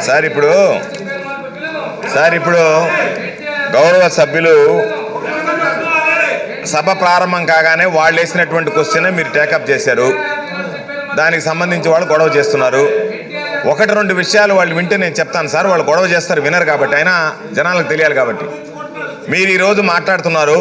sir ఇప్పుడు sir ఇప్పుడు గౌరవ సభ్యులు సభ ప్రారంభం కాగానే వాళ్ళు వేసినటువంటి క్వశ్చన్ మీరు టేకప్ చేశారు దానికి సంబంధించి వాళ్ళు గొడవ చేస్తున్నారు ఒకటి రెండు విషయాలు వాళ్ళు వింటే నేను చెప్తాను సార్ వాళ్ళు గొడవ చేస్తారు వినరు కాబట్టి అయినా జనాలకు తెలియాలి కాబట్టి మీరు ఈరోజు మాట్లాడుతున్నారు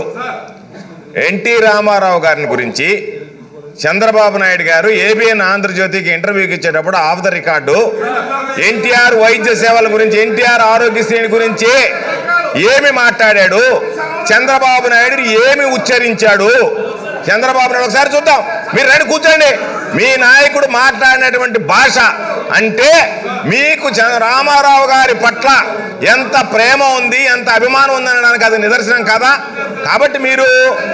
ఎన్టీ రామారావు గారిని గురించి చంద్రబాబు నాయుడు గారు ఏబిఎన్ ఆంధ్రజ్యోతికి ఇంటర్వ్యూకి ఇచ్చేటప్పుడు ఆఫ్ ద రికార్డు ఎన్టీఆర్ వైద్య సేవల గురించి ఎన్టీఆర్ ఆరోగ్యశ్రేణి గురించి ఏమి మాట్లాడాడు చంద్రబాబు నాయుడు ఏమి ఉచ్చరించాడు చంద్రబాబు నాయుడు ఒకసారి చూద్దాం మీరు రండి కూర్చోండి మీ నాయకుడు మాట్లాడినటువంటి భాష అంటే మీకు చంద్ర- రామారావు గారి పట్ల ఎంత ప్రేమ ఉంది ఎంత అభిమానం ఉందనడానికి అది నిదర్శనం కాదా కాబట్టి మీరు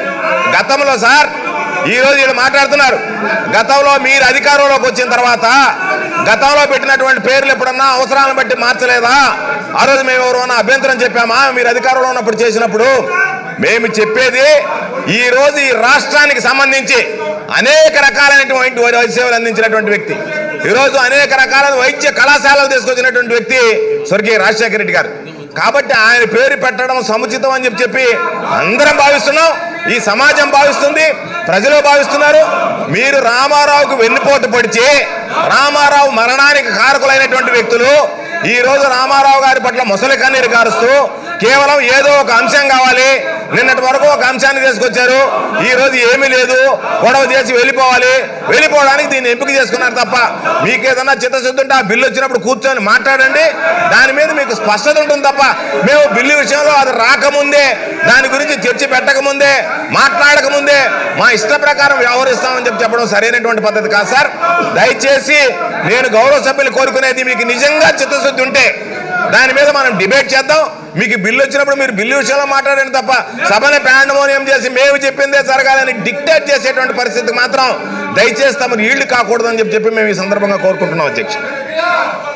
గతంలో సార్ ఈ రోజు వీళ్ళు మాట్లాడుతున్నారు గతంలో మీరు అధికారంలోకి వచ్చిన తర్వాత గతంలో పెట్టినటువంటి పేర్లు ఎప్పుడన్నా అవసరాలను బట్టి మార్చలేదా ఆ రోజు మేము ఎవరైనా అభ్యంతరం చెప్పామా మీరు అధికారంలో ఉన్నప్పుడు చేసినప్పుడు మేము చెప్పేది ఈ రోజు ఈ రాష్ట్రానికి సంబంధించి అనేక రకాలైనటువంటి వైద్య సేవలు అందించినటువంటి వ్యక్తి ఈరోజు అనేక రకాల వైద్య కళాశాలలు తీసుకొచ్చినటువంటి వ్యక్తి స్వర్గీయ రాజశేఖర రెడ్డి గారు కాబట్టి ఆయన పేరు పెట్టడం సముచితం అని చెప్పి చెప్పి అందరం భావిస్తున్నాం ఈ సమాజం భావిస్తుంది ప్రజలు భావిస్తున్నారు మీరు రామారావుకు వెన్నుపోటు పొడిచి రామారావు మరణానికి కారకులైనటువంటి వ్యక్తులు ఈ రోజు రామారావు గారి పట్ల ముసలి కన్నీరు కారుస్తూ కేవలం ఏదో ఒక అంశం కావాలి నిన్నటి వరకు ఒక అంశాన్ని తీసుకొచ్చారు ఈ రోజు ఏమీ లేదు గొడవ చేసి వెళ్ళిపోవాలి వెళ్ళిపోవడానికి దీన్ని ఎంపిక చేసుకున్నారు తప్ప మీకు ఏదన్నా చిత్తశుద్ధి ఉంటే ఆ బిల్లు వచ్చినప్పుడు కూర్చొని మాట్లాడండి దాని మీద మీకు స్పష్టత ఉంటుంది తప్ప మేము బిల్లు విషయంలో అది రాకముందే దాని గురించి చర్చ పెట్టకముందే మాట్లాడకముందే మా ఇష్ట ప్రకారం వ్యవహరిస్తామని చెప్పి చెప్పడం సరైనటువంటి పద్ధతి కాదు సార్ దయచేసి నేను గౌరవ సభ్యులు కోరుకునేది మీకు నిజంగా చిత్తశుద్ధి ఉంటే దాని మీద మనం డిబేట్ చేద్దాం మీకు బిల్లు వచ్చినప్పుడు మీరు బిల్లు విషయంలో మాట్లాడండి తప్ప సభని పాండమోనియం చేసి మేము చెప్పిందే జరగాలని డిక్టేట్ చేసేటువంటి పరిస్థితి మాత్రం దయచేసి తమరు ఈళ్ళు కాకూడదని చెప్పి చెప్పి మేము ఈ సందర్భంగా కోరుకుంటున్నాం అధ్యక్ష